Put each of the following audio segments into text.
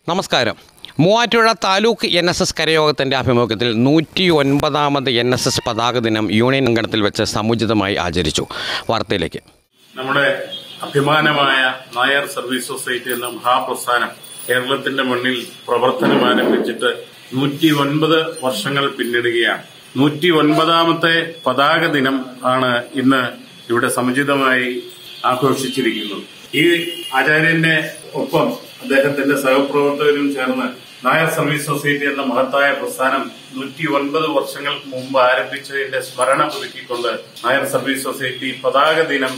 നമസ്കാരം Muvattupuzha taluk N S S കരയോഗത്തിൻ്റെ ആഭിമുഖ്യത്തിൽ നൂറ്റി ഒൻപതാമത് എൻ എസ് എസ് പതാക ദിനം യൂണിയൻ അങ്കണത്തിൽ വെച്ച് സമുചിതമായി ആചരിച്ചു വാർത്തയിലേക്ക് നമ്മുടെ അഭിമാനമായ നായർ സർവീസ് സൊസൈറ്റി എന്ന മഹാപ്രസ്ഥാനം കേരളത്തിന്റെ മണ്ണിൽ പ്രവർത്തനം ആരംഭിച്ചിട്ട് നൂറ്റി ഒൻപത് വർഷങ്ങൾ പിന്നിടുകയാണ് നൂറ്റി ഒൻപതാമത്തെ പതാക ദിനം ആണ് ഇന്ന് ഇവിടെ സമുചിതമായി ആഘോഷിച്ചിരിക്കുന്നത് ഈ ആചാര്യന്റെ ഒപ്പം അദ്ദേഹത്തിന്റെ സഹപ്രവർത്തകരും ചേർന്ന് നായർ സർവീസ് സൊസൈറ്റി എന്ന മഹത്തായ പ്രസ്ഥാനം നൂറ്റി ഒൻപത് വർഷങ്ങൾക്ക് മുമ്പ് ആരംഭിച്ചതിന്റെ സ്മരണ പുതുക്കിക്കൊണ്ട് നായർ സർവീസ് സൊസൈറ്റി പതാക ദിനം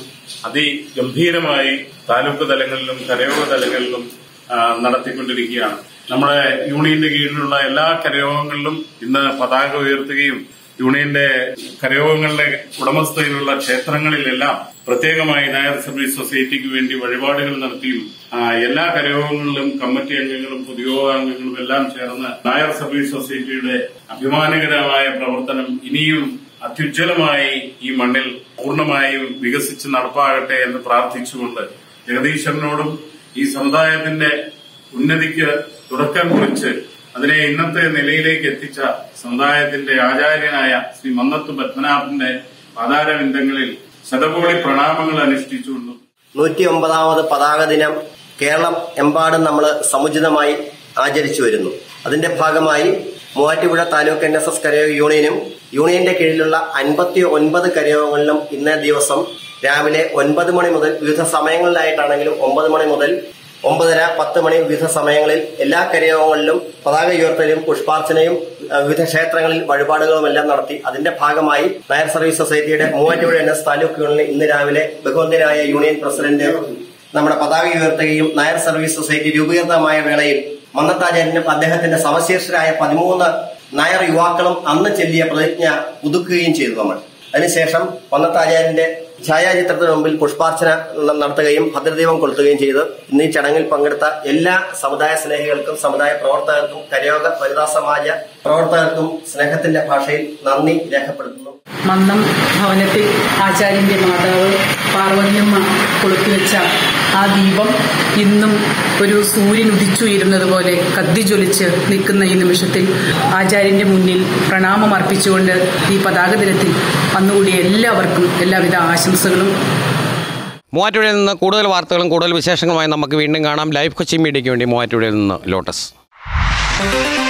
അതിഗംഭീരമായി താലൂക്ക് തലങ്ങളിലും കരയോഗ തലങ്ങളിലും ആ, നടത്തിക്കൊണ്ടിരിക്കുകയാണ് നമ്മുടെ യൂണിയന്റെ കീഴിലുള്ള എല്ലാ കരയോഗങ്ങളിലും ഇന്ന് പതാക ഉയർത്തുകയും യൂണിയന്റെ കരയോഗങ്ങളുടെ ഉടമസ്ഥയിലുള്ള ക്ഷേത്രങ്ങളിലെല്ലാം പ്രത്യേകമായി നായർ സർവീസ് സൊസൈറ്റിക്ക് വേണ്ടി വഴിപാടുകൾ നടത്തിയും ആ, എല്ലാ കരയോഗങ്ങളിലും കമ്മിറ്റി അംഗങ്ങളും പൊതുയോഗാംഗങ്ങളും എല്ലാം ചേർന്ന് നായർ സർവീസ് സൊസൈറ്റിയുടെ അഭിമാനകരമായ പ്രവർത്തനം ഇനിയും അത്യുജ്വലമായി ഈ മണ്ണിൽ പൂർണ്ണമായും വികസിച്ച് നടപ്പാകട്ടെ എന്ന് പ്രാർത്ഥിച്ചുകൊണ്ട് ജഗദീശ്വരനോടും ഈ സമുദായത്തിന്റെ ഉന്നതിക്ക് തുടക്കം കുറിച്ച് അതിനെ ഇന്നത്തെ നിലയിലേക്ക് എത്തിച്ച സമുദായത്തിന്റെ ആചാര്യനായ ശ്രീ മന്നത്ത് പത്മനാഭന്റെ പാതാരവിന്ദങ്ങളിൽ ശതകോടി പ്രണാമങ്ങൾ അനുഷ്ഠിച്ചുകൊണ്ടും നൂറ്റി ഒമ്പതാമത് പതാക ദിനം കേരളം എമ്പാടും നമ്മൾ സമുചിതമായി ആചരിച്ചു വരുന്നു അതിന്റെ ഭാഗമായി Muvattupuzha taluk N S S കരയോഗ യൂണിയനും യൂണിയന്റെ കീഴിലുള്ള അൻപത്തി ഒൻപത് കരയോഗങ്ങളിലും ഇന്നേ ദിവസം രാവിലെ ഒൻപത് മണി മുതൽ വിവിധ സമയങ്ങളിലായിട്ടാണെങ്കിലും ഒമ്പത് മണി മുതൽ ഒമ്പതര പത്ത് മണി വിവിധ സമയങ്ങളിൽ എല്ലാ കരയോഗങ്ങളിലും പതാക ഉയർത്തലും പുഷ്പാർച്ചനയും അഹ് വിവിധ ക്ഷേത്രങ്ങളിൽ വഴിപാടുകളും എല്ലാം നടത്തി അതിന്റെ ഭാഗമായി നായർ സർവീസ് സൊസൈറ്റിയുടെ മൂവാറ്റുപുഴ എൻ എസ് താലൂക്ക് യൂണിയനിൽ ഇന്ന് രാവിലെ ബഹുവന്ദനായ യൂണിയൻ പ്രസിഡന്റ് നമ്മുടെ പതാക ഉയർത്തുകയും നായർ സർവീസ് സൊസൈറ്റി രൂപീകൃതമായ വേളയിൽ മന്നത്താചാര്യനും അദ്ദേഹത്തിന്റെ സവിശേഷരായ പതിമൂന്ന് നായർ യുവാക്കളും അന്ന് ചെല്ലിയ പ്രതിജ്ഞ പുതുക്കുകയും ചെയ്തു നമ്മൾ അതിനുശേഷം മന്നത്താചാര്യന്റെ ഛായാചിത്രത്തിന് മുമ്പിൽ പുഷ്പാർച്ചന നടത്തുകയും ഭദ്രദീപം കൊളുത്തുകയും ചെയ്തു ഇന്ന് ഈ ചടങ്ങിൽ പങ്കെടുത്ത എല്ലാ സമുദായ സ്നേഹികൾക്കും സമുദായ പ്രവർത്തകർക്കും കരയോഗ വനിതാ സമാജ പ്രവർത്തകർക്കും സ്നേഹത്തിന്റെ ഭാഷയിൽ നന്ദി രേഖപ്പെടുത്തുന്നു മന്നം ഭവനത്തിൽ ആചാര്യന്റെ മാതാവ് പാർവതിയമ്മ കൊളുത്തിവെച്ച ആ ദീപം ഇന്നും ഒരു സൂര്യൻ ഉദിച്ചുയരുന്നത് പോലെ കത്തിജ്വലിച്ച് നിൽക്കുന്ന ഈ നിമിഷത്തിൽ ആചാര്യന്റെ മുന്നിൽ പ്രണാമം അർപ്പിച്ചുകൊണ്ട് ഈ പതാക ദിനത്തിൽ വന്നുകൂടിയ എല്ലാവർക്കും എല്ലാവിധ ആശംസകളും മൂവാറ്റുപുഴയിൽ നിന്ന് കൂടുതൽ വാർത്തകളും കൂടുതൽ വിശേഷങ്ങളുമായി നമുക്ക് വീണ്ടും കാണാം ലൈവ് കൊച്ചി മീഡിയയ്ക്ക് വേണ്ടി മൂവാറ്റുപുഴയിൽ നിന്ന് ലോട്ടസ്